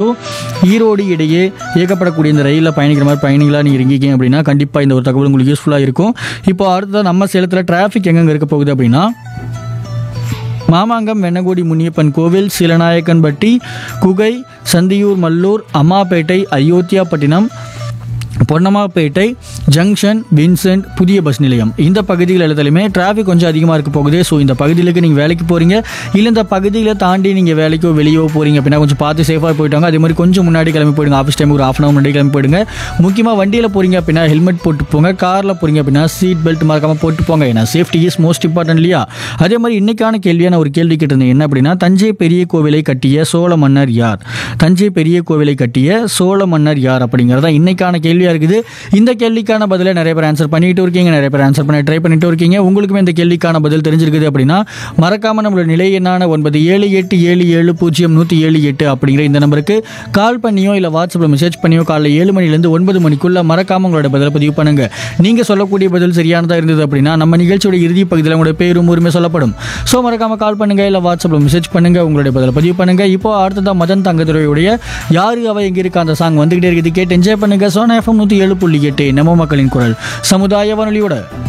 to Erode இடையே இயக்கப்படக்கூடிய இந்த ரயிலில் பயணிக்கிற மாதிரி பயணிகளாக நீங்கள் இருக்கீங்க அப்படின்னா கண்டிப்பாக இந்த ஒரு தகவல் உங்களுக்கு யூஸ்ஃபுல்லாக இருக்கும் இப்போ அடுத்தது நம்ம சேலத்தில் டிராஃபிக் எங்கெங்கே இருக்க போகுது அப்படின்னா மாமாங்கம் வெண்ணகுடி முனியப்பன் கோவில் சீலநாயக்கன்பட்டி குகை சந்தியூர் மல்லூர் அம்மாப்பேட்டை அயோத்தியாப்பட்டினம் பொன்னம்மாப்பேட்டை ஜங்ஷன் வின்சென்ட் புதிய பஸ் நிலையம் இந்த பகுதிகள் எல்லாத்துலையுமே டிராஃபிக் கொஞ்சம் அதிகமாக இருக்க போகுது ஸோ இந்த பகுதிகளுக்கு நீங்கள் வேலைக்கு போகிறீங்க இல்லை இந்த பகுதிகளை தாண்டி நீங்கள் வேலைக்கோ வெளியோ போகிறீங்க அப்படின்னா கொஞ்சம் பார்த்து சேஃபாக போயிட்டாங்க அதே மாதிரி கொஞ்சம் முன்னாடி கிளம்பி போயிடுங்க ஆஃபீஸ் டைம் ஒரு ஆஃப் அன் அவர் முன்னாடி கிளம்பி போயிடுங்க முக்கியமாக வண்டியில் போகிறீங்க அப்படின்னா ஹெல்மெட் போட்டு போங்க காரில் போகிறீங்க அப்படின்னா சீட் பெல்ட் மறக்காமல் போட்டு போங்க ஏன்னா சேஃப்டி இஸ் மோஸ்ட் இம்பார்ட்டன்ட் இல்லையா அதே மாதிரி இன்னைக்கான கேள்வியான ஒரு கேள்வி கேட்டிருந்தேன் என்ன அப்படின்னா தஞ்சை பெரிய கோவிலை கட்டிய சோழ மன்னர் யார் தஞ்சை பெரிய கோவிலை கட்டிய சோழ மன்னர் யார் அப்படிங்கிறதா இன்னைக்கான கேள்வியாக இருக்குது இந்த கேள்விக்கான பதிலை நிறைய பேர் ஆன்சர் பண்ணிட்டு இருக்கீங்க நிறைய பேர் ஆன்சர் பண்ண ட்ரை பண்ணிட்டு இருக்கீங்க உங்களுக்குமே இந்த கேள்விக்கான பதில் தெரிஞ்சிருக்குது அப்படின்னா மறக்காம நம்மளோட நிலை எண்ணான ஒன்பது ஏழு எட்டு ஏழு ஏழு பூஜ்ஜியம் நூற்றி ஏழு எட்டு அப்படிங்கிற இந்த நம்பருக்கு கால் பண்ணியோ இல்லை வாட்ஸ்அப்பில் மெசேஜ் பண்ணியோ காலைல ஏழு மணிலேருந்து ஒன்பது மணிக்குள்ள மறக்காம உங்களோட பதிலை பதிவு பண்ணுங்க நீங்க சொல்லக்கூடிய பதில் சரியானதாக இருந்தது அப்படின்னா நம்ம நிகழ்ச்சியோட இறுதி பகுதியில் உங்களோட பேரும் உரிமை சொல்லப்படும் ஸோ மறக்காம கால் பண்ணுங்க இல்லை வாட்ஸ்அப்பில் மெசேஜ் பண்ணுங்க உங்களுடைய பதிலை பதிவு பண்ணுங்க இப்போ அடுத்ததா மதன் தங்கதுரையுடைய யாரு அவ எங்க இருக்கா அந்த சாங் வந்துகிட்டே இருக்குது கேட்டு என்ஜாய் பண்ணுங்க சோனா எஃப்எம் நூற்றி ஏழு புள்ளி எட்டு நம்ம மக்களின் குரல் சமுதாய வானொலியோட